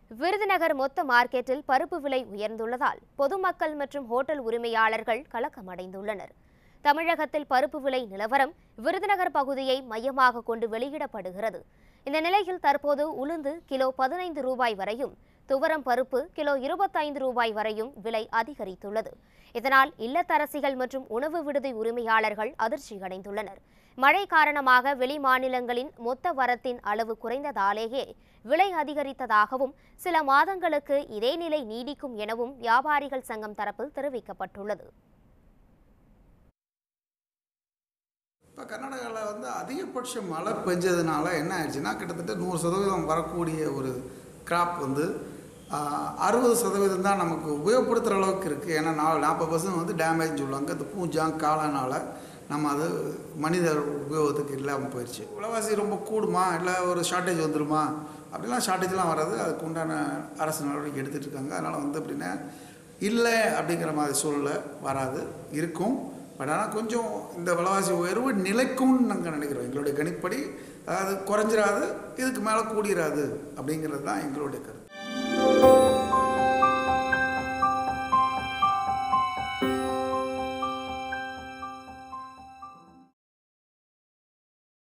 விருதுநகர் மொத்த மார்க்கெட்டில் பருப்பு விலை உயர்ந்துள்ளதால் பொதுமக்கள் மற்றும் ஹோட்டல் உரிமையாளர்கள் கலக்கமடைந்துள்ளனர் தமிழகத்தில் பருப்பு விலை நிலவரம் விருதுநகர் பகுதியை மையமாக கொண்டு வெளியிடப்படுகிறது இந்த நிலையில் தற்போது உளுந்து கிலோ பதினைந்து ரூபாய் வரையும் துவரம் பருப்பு கிலோ இருபத்தைந்து ரூபாய் வரையும் விலை அதிகரித்துள்ளது இதனால் இல்லத்தரசிகள் மற்றும் உணவு விடுதி உரிமையாளர்கள் அதிர்ச்சியடைந்துள்ளனர் மழை காரணமாக வெளி மாநிலங்களின் மொத்த வரத்தின் அளவு குறைந்ததாலேயே விலை அதிகரித்ததாகவும் சில மாதங்களுக்கு இதே நிலை நீடிக்கும் எனவும் வியாபாரிகள் சங்கம் தரப்பில் தெரிவிக்கப்பட்டுள்ளது இப்போ கர்நாடகாவில் வந்து அதிகபட்ச மழை பெஞ்சதுனால என்ன ஆயிடுச்சுன்னா கிட்டத்தட்ட நூறு சதவீதம் வரக்கூடிய ஒரு கிராப் வந்து அறுபது சதவீதம் தான் நமக்கு உபயோகப்படுத்துகிற அளவுக்கு இருக்குது ஏன்னா நாலு நாற்பது பர்சன்ட் வந்து டேமேஜ் சொல்லுவாங்க இந்த பூஜாங் காலனால நம்ம அது மனித உபயோகத்துக்கு இல்லாமல் போயிடுச்சு விலைவாசி ரொம்ப கூடுமா இல்லை ஒரு ஷார்ட்டேஜ் வந்துருமா அப்படிலாம் ஷார்ட்டேஜ்லாம் வராது அதுக்கு உண்டான அரசு நடவடிக்கை எடுத்துகிட்டு இருக்காங்க அதனால் வந்து அப்படின்னா இல்லை அப்படிங்கிற மாதிரி சூழ்நிலை வராது இருக்கும் பட் ஆனால் கொஞ்சம் இந்த விலைவாசி உயர்வு நிலைக்கும்னு நாங்கள் நினைக்கிறோம் எங்களுடைய கணிப்படி அதாவது குறைஞ்சிராது இதுக்கு மேலே கூடிராது அப்படிங்கிறது தான் எங்களுடைய கருத்து